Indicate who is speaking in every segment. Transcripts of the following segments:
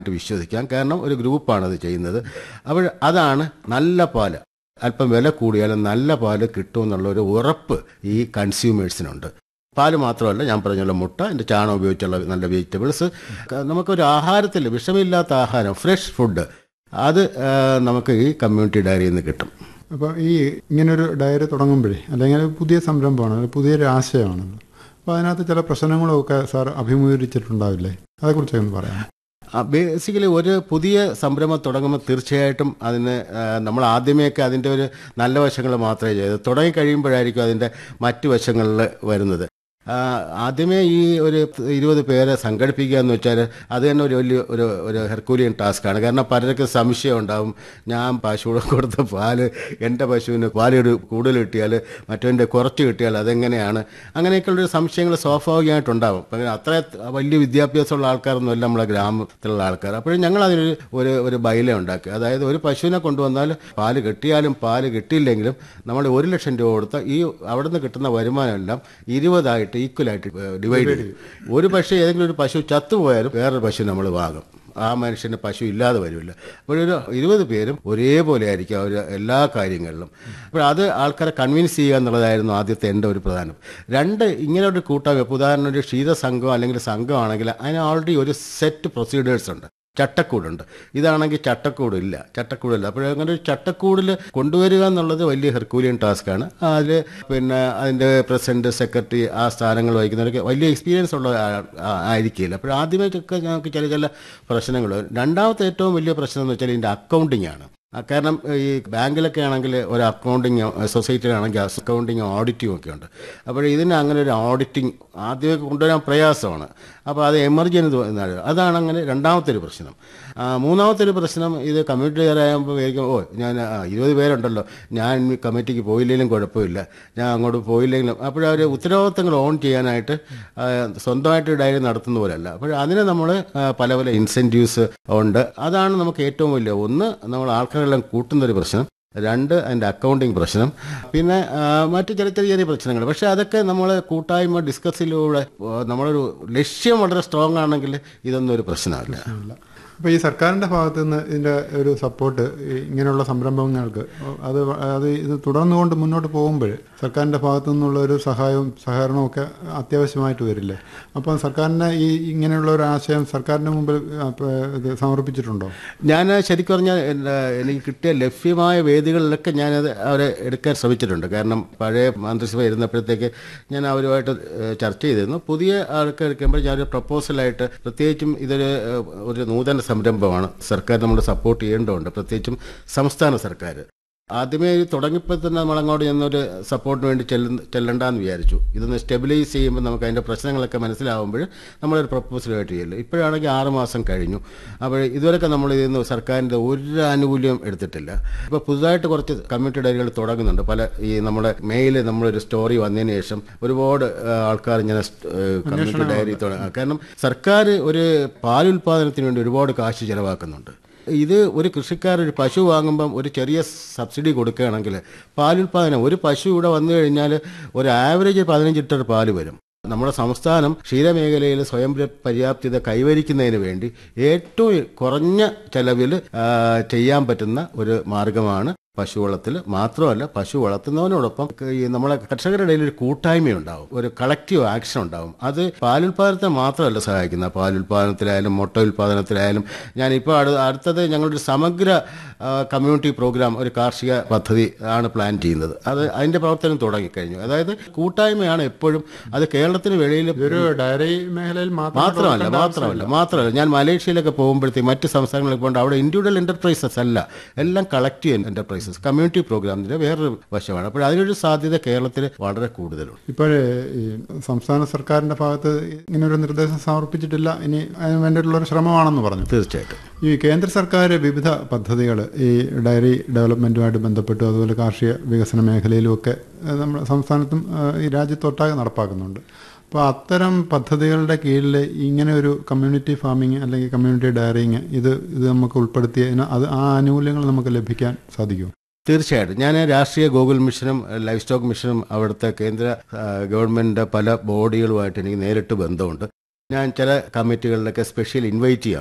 Speaker 1: വിശ്വസിക്കാം കാരണം ഒരു ഗ്രൂപ്പാണ് അത് ചെയ്യുന്നത് അപ്പോൾ അതാണ് നല്ല പാല് അല്പം വില കൂടിയാലും നല്ല പാല് കിട്ടുമെന്നുള്ള ഒരു ഉറപ്പ് ഈ കൺസ്യൂമേഴ്സിനുണ്ട് പാല് മാത്രമല്ല ഞാൻ പറഞ്ഞല്ലോ മുട്ട എൻ്റെ ചാണകം ഉപയോഗിച്ചുള്ള നല്ല വെജിറ്റബിൾസ് നമുക്കൊരു ആഹാരത്തിൽ വിഷമില്ലാത്ത ആഹാരം ഫ്രഷ് ഫുഡ് അത് ആ, നമുക്ക് ഈ കമ്മ്യൂണിറ്റി ഡയറിയിൽ നിന്ന് കിട്ടും
Speaker 2: അപ്പോൾ ഈ ഇങ്ങനൊരു ഡയറി തുടങ്ങുമ്പോഴേ അല്ലെങ്കിൽ ഒരു പുതിയ സംരംഭമാണ് ഒരു പുതിയൊരു ആശയമാണല്ലോ അപ്പോൾ അതിനകത്ത് ചില പ്രശ്നങ്ങളൊക്കെ സാർ അഭിമുഖീകരിച്ചിട്ടുണ്ടാവില്ലേ അതേക്കുറിച്ചൊക്കെ ഒന്ന് പറയാം
Speaker 1: ബേസിക്കലി ഒരു പുതിയ സംരംഭം തുടങ്ങുമ്പോൾ തീർച്ചയായിട്ടും അതിന് ആ, നമ്മൾ ആദ്യമേയൊക്കെ അതിൻ്റെ ഒരു നല്ല വശങ്ങൾ മാത്രമേ ചെയ്തു തുടങ്ങി കഴിയുമ്പോഴായിരിക്കും അതിൻ്റെ മറ്റു വശങ്ങളിൽ വരുന്നത് ആ, ആദ്യമേ ഈ ഒരു ഇരുപത് പേരെ സംഘടിപ്പിക്കുക എന്ന് വെച്ചാൽ അത് തന്നെ ഒരു വലിയ ഒരു ഒരു ഹെർക്കൂലിയൻ ടാസ്ക്കാണ് കാരണം പലർക്കും സംശയം ഉണ്ടാവും ഞാൻ പശുവിടെ കൊടുത്ത പാല് എൻ്റെ പശുവിന് പാല് ഒരു കൂടുതൽ കിട്ടിയാൽ മറ്റവൻ്റെ കുറച്ച് കിട്ടിയാൽ അതെങ്ങനെയാണ് അങ്ങനെയൊക്കെയുള്ളൊരു സംശയങ്ങൾ സ്വാഭാവികമായിട്ടുണ്ടാവും അപ്പം അത്ര വലിയ വിദ്യാഭ്യാസമുള്ള ആൾക്കാരൊന്നുമല്ല നമ്മളെ ഗ്രാമത്തിലുള്ള ആൾക്കാർ അപ്പോഴും ഞങ്ങൾ അതിനൊരു ഒരു ഒരു ബൈല ഉണ്ടാക്കി അതായത് ഒരു പശുവിനെ കൊണ്ടുവന്നാൽ പാല് കിട്ടിയാലും പാല് കിട്ടിയില്ലെങ്കിലും നമ്മൾ ഒരു ലക്ഷം രൂപ കൊടുത്ത ഈ അവിടെ നിന്ന് കിട്ടുന്ന വരുമാനമെല്ലാം ഇരുപതായിട്ട് ഈക്വലായിട്ട് ഡിവൈഡ് ചെയ്യും ഒരു പക്ഷേ ഏതെങ്കിലും ഒരു പശു ചത്തുപോയാലും വേറൊരു പശു നമ്മൾ വാങ്ങും ആ മനുഷ്യന് പശു ഇല്ലാതെ വരില്ല അപ്പോഴൊരു ഇരുപത് പേരും ഒരേപോലെ ആയിരിക്കും അവർ എല്ലാ കാര്യങ്ങളിലും അപ്പോൾ അത് ആൾക്കാരെ കൺവിൻസ് ചെയ്യുക എന്നുള്ളതായിരുന്നു ആദ്യത്തെ എൻ്റെ ഒരു പ്രധാനം രണ്ട് ഇങ്ങനെ ഒരു കൂട്ടായ്മ ഇപ്പോൾ ഉദാഹരണം ഒരു ക്ഷീരസംഘം അല്ലെങ്കിൽ സംഘമാണെങ്കിൽ അതിന് ഓൾറെഡി ഒരു സെറ്റ് പ്രൊസീഡിയേഴ്സ് ഉണ്ട് ചട്ടക്കൂടുണ്ട് ഇതാണെങ്കിൽ ചട്ടക്കൂടില്ല ചട്ടക്കൂടില്ല അപ്പോൾ അങ്ങനെ ഒരു ചട്ടക്കൂടിൽ കൊണ്ടുവരിക എന്നുള്ളത് വലിയ ഹെർക്കൂലിയൻ ടാസ്ക്കാണ് അതിൽ പിന്നെ അതിൻ്റെ പ്രസിഡന്റ് സെക്രട്ടറി ആ സ്ഥാനങ്ങൾ വഹിക്കുന്നവരൊക്കെ വലിയ എക്സ്പീരിയൻസ് ഉള്ള ആ- ആ- ആയിരിക്കില്ല അപ്പോൾ ആദ്യമായിട്ടൊക്കെ ഞങ്ങൾക്ക് ചില ചില പ്രശ്നങ്ങൾ രണ്ടാമത്തെ ഏറ്റവും വലിയ പ്രശ്നം എന്ന് വെച്ചാൽ ഇതിൻ്റെ അക്കൗണ്ടിങ് ആണ് ആ, കാരണം ഈ ബാങ്കിലൊക്കെ ആണെങ്കിൽ ഒരു അക്കൗണ്ടിങ് സൊസൈറ്റിയിലാണെങ്കിൽ അക്കൗണ്ടിങ് ഓഡിറ്റിംഗ് ഒക്കെ ഉണ്ട് അപ്പോൾ ഇതിന് അങ്ങനെ ഒരു ഓഡിറ്റിംഗ് ആദ്യമൊക്കെ കൊണ്ടുവരാൻ പ്രയാസമാണ് അപ്പോൾ അത് എമർജൻസി എന്നാണ് അതാണ് അങ്ങനെ രണ്ടാമത്തെ ഒരു പ്രശ്നം ആ, മൂന്നാമത്തെ ഒരു പ്രശ്നം ഇത് കമ്മ്യൂണിറ്റി ആകുമ്പോൾ വിചാരിക്കും ഓ ഞാൻ ആ, ഇരുപത് പേരുണ്ടല്ലോ ഞാൻ ഈ കമ്മിറ്റിക്ക് പോയില്ലെങ്കിലും കുഴപ്പമില്ല ഞാൻ അങ്ങോട്ട് പോയില്ലെങ്കിലും അപ്പോഴവർ ഉത്തരവാദിത്തങ്ങൾ ഓൺ ചെയ്യാനായിട്ട് ആ, സ്വന്തമായിട്ട് ഡയറി നടത്തുന്ന പോലെയല്ല അപ്പോൾ അതിന് നമ്മൾ പല പല ഇൻസെൻറ്റീവ്സ് ഉണ്ട് അതാണ് നമുക്ക് ഏറ്റവും വലിയ ഒന്ന് നമ്മൾ ആൾക്കാരെല്ലാം കൂട്ടുന്നൊരു പ്രശ്നം രണ്ട് അതിൻ്റെ അക്കൗണ്ടിങ് പ്രശ്നം പിന്നെ ആ, മറ്റ് ചില ചെറിയ ചെറിയ പ്രശ്നങ്ങൾ പക്ഷേ അതൊക്കെ നമ്മൾ കൂട്ടായ്മ ഡിസ്കസിലൂടെ ആ, നമ്മളൊരു ലക്ഷ്യം വളരെ സ്ട്രോങ് ആണെങ്കിൽ ഇതൊന്നും ഒരു പ്രശ്നമല്ല
Speaker 2: അപ്പോൾ ഈ സർക്കാരിൻ്റെ ഭാഗത്ത് നിന്ന് ഇതിൻ്റെ ഒരു സപ്പോർട്ട് ഇങ്ങനെയുള്ള സംരംഭങ്ങൾക്ക് അത് അത് ഇത് തുടർന്നുകൊണ്ട് മുന്നോട്ട് പോകുമ്പോൾ സർക്കാരിൻ്റെ ഭാഗത്തു നിന്നുള്ള ഒരു സഹായവും സഹകരണവും ഒക്കെ അത്യാവശ്യമായിട്ട് വരില്ലേ അപ്പം സർക്കാരിന് ഈ ഇങ്ങനെയുള്ള ഒരു ആശയം സർക്കാരിൻ്റെ മുമ്പിൽ ആ, പ- ഇത് സമർപ്പിച്ചിട്ടുണ്ടോ
Speaker 1: ഞാൻ ശരിക്കും പറഞ്ഞാൽ എൻ്റെ എനിക്ക് കിട്ടിയ ലഭ്യമായ വേദികളിലൊക്കെ ഞാനത് അവരെ എടുക്കാൻ ശ്രമിച്ചിട്ടുണ്ട് കാരണം പഴയ മന്ത്രിസഭ ഇരുന്നപ്പോഴത്തേക്ക് ഞാൻ അവരുമായിട്ട് ഏഹ്, ചർച്ച ചെയ്തിരുന്നു പുതിയ ആൾക്ക് എടുക്കുമ്പോൾ ഞാനൊരു പ്രപ്പോസലായിട്ട് പ്രത്യേകിച്ചും ഇതൊരു ഏഹ്, ഒരു നൂതന സംരംഭമാണ് സർക്കാർ നമ്മൾ സപ്പോർട്ട് ചെയ്യേണ്ടതുണ്ട് പ്രത്യേകിച്ചും സംസ്ഥാന സർക്കാർ ആദ്യമേ ഇത് തുടങ്ങിയപ്പോൾ തന്നെ നമ്മൾ അങ്ങോട്ട് ചെന്നൊരു സപ്പോർട്ടിന് വേണ്ടി ചെല്ലുന്ന ചെല്ലണ്ടെന്ന് വിചാരിച്ചു ഇതൊന്ന് സ്റ്റെബിലൈസ് ചെയ്യുമ്പോൾ നമുക്ക് അതിൻ്റെ പ്രശ്നങ്ങളൊക്കെ മനസ്സിലാവുമ്പോൾ നമ്മളൊരു പ്രപ്പോസലുമായിട്ട് ചെയ്യില്ല ഇപ്പോഴാണെങ്കിൽ ആറ് മാസം കഴിഞ്ഞു അപ്പോൾ ഇതുവരെയൊക്കെ നമ്മൾ ഇതിൽ നിന്ന് സർക്കാരിൻ്റെ ഒരു ആനുകൂല്യം എടുത്തിട്ടില്ല ഇപ്പോൾ പുതുതായിട്ട് കുറച്ച് കമ്മ്യൂണിറ്റി ഡയറികൾ തുടങ്ങുന്നുണ്ട് പല ഈ നമ്മുടെ മെയിൽ നമ്മളൊരു സ്റ്റോറി വന്നതിന് ശേഷം ഒരുപാട് ആ, ആൾക്കാർ ഇങ്ങനെ കമ്മ്യൂണിറ്റി ഡയറി തുടങ്ങുക കാരണം സർക്കാർ ഒരു പാലുൽപാദനത്തിന് വേണ്ടി ഒരുപാട് കാശ് ചിലവാക്കുന്നുണ്ട് ഇത് ഒരു കൃഷിക്കാർ ഒരു പശു വാങ്ങുമ്പം ഒരു ചെറിയ സബ്സിഡി കൊടുക്കുകയാണെങ്കിൽ പാലുൽപാദനം ഒരു പശു ഇവിടെ വന്നു കഴിഞ്ഞാൽ ഒരു ആവറേജ് പതിനഞ്ച് ലിറ്റർ പാല് വരും നമ്മുടെ സംസ്ഥാനം ക്ഷീരമേഖലയിൽ സ്വയം പര്യാപ്തത കൈവരിക്കുന്നതിന് വേണ്ടി ഏറ്റവും കുറഞ്ഞ ചെലവിൽ ആ, ചെയ്യാൻ പറ്റുന്ന ഒരു മാർഗമാണ് പശു വളർത്തൽ മാത്രമല്ല പശു വളർത്തുന്നതിനോടൊപ്പം ഈ നമ്മളെ കർഷകരുടെ ഇടയിൽ ഒരു കൂട്ടായ്മയുണ്ടാവും ഒരു കളക്റ്റീവ് ആക്ഷൻ ഉണ്ടാവും അത് പാലുൽപാദനത്തെ മാത്രമല്ല സഹായിക്കുന്ന പാലുൽപാദനത്തിലായാലും മുട്ട ഉൽപാദനത്തിലായാലും ഞാനിപ്പോൾ അടു അടുത്തത് ഞങ്ങളൊരു സമഗ്ര ആ, കമ്മ്യൂണിറ്റി പ്രോഗ്രാം ഒരു കാർഷിക പദ്ധതി ആണ് പ്ലാൻ ചെയ്യുന്നത് അത് അതിൻ്റെ പ്രവർത്തനം തുടങ്ങിക്കഴിഞ്ഞു അതായത് കൂട്ടായ്മയാണ് എപ്പോഴും അത് കേരളത്തിന് വെളിയിൽ
Speaker 2: ഇതൊരു ഡയറി മേഖലയിൽ മാത്രം
Speaker 1: മാത്രമല്ല മാത്രമല്ല മാത്രമല്ല ഞാൻ മലേഷ്യയിലൊക്കെ പോകുമ്പോഴത്തേക്ക് മറ്റ് സംസ്ഥാനങ്ങളിലേക്ക് പോകുമ്പോൾ അവിടെ ഇൻഡിവിജ്വൽ എന്റർപ്രൈസസ് അല്ല എല്ലാം കളക്റ്റീവ് എന്റർപ്രൈസസ് കമ്മ്യൂണിറ്റി പ്രോഗ്രാമിന്റെ വേറൊരു വശമാണ് അപ്പോൾ അതിനൊരു സാധ്യത കേരളത്തിൽ വളരെ കൂടുതലുണ്ട്
Speaker 2: ഇപ്പോഴേ ഈ സംസ്ഥാന സർക്കാരിൻ്റെ ഭാഗത്ത് ഇങ്ങനൊരു നിർദ്ദേശം സമർപ്പിച്ചിട്ടില്ല ഇനി അതിന് വേണ്ടിയിട്ടുള്ള ഒരു ശ്രമമാണെന്ന് പറഞ്ഞു
Speaker 1: തീർച്ചയായിട്ടും
Speaker 2: ഈ കേന്ദ്ര സർക്കാർ വിവിധ പദ്ധതികൾ ഈ ഡയറി ഡെവലപ്മെൻറ്റുമായിട്ട് ബന്ധപ്പെട്ടും അതുപോലെ കാർഷിക വികസന മേഖലയിലുമൊക്കെ ഏഹ്, നമ്മുടെ സംസ്ഥാനത്തും ഏഹ്, ഈ രാജ്യത്തൊട്ടാകെ നടപ്പാക്കുന്നുണ്ട് അപ്പോൾ അത്തരം പദ്ധതികളുടെ കീഴിൽ ഇങ്ങനെ ഒരു കമ്മ്യൂണിറ്റി ഫാമിങ് അല്ലെങ്കിൽ കമ്മ്യൂണിറ്റി ഡയറിങ് ഇത് ഇത് നമുക്ക് ഉൾപ്പെടുത്തിയതിന് അത് ആ ആനുകൂല്യങ്ങൾ നമുക്ക് ലഭിക്കാൻ സാധിക്കും
Speaker 1: തീർച്ചയായിട്ടും ഞാൻ രാഷ്ട്രീയ ഗൂഗിൾ മിഷനും ലൈഫ് സ്റ്റോക്ക് മിഷനും അവിടുത്തെ കേന്ദ്ര ആ, ഗവൺമെന്റിന്റെ പല ബോഡികളുമായിട്ട് എനിക്ക് നേരിട്ട് ബന്ധമുണ്ട് ഞാൻ ചില കമ്മിറ്റികളിലൊക്കെ സ്പെഷ്യൽ ഇൻവൈറ്റ് ചെയ്യാണ്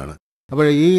Speaker 1: അപ്പോൾ ഈ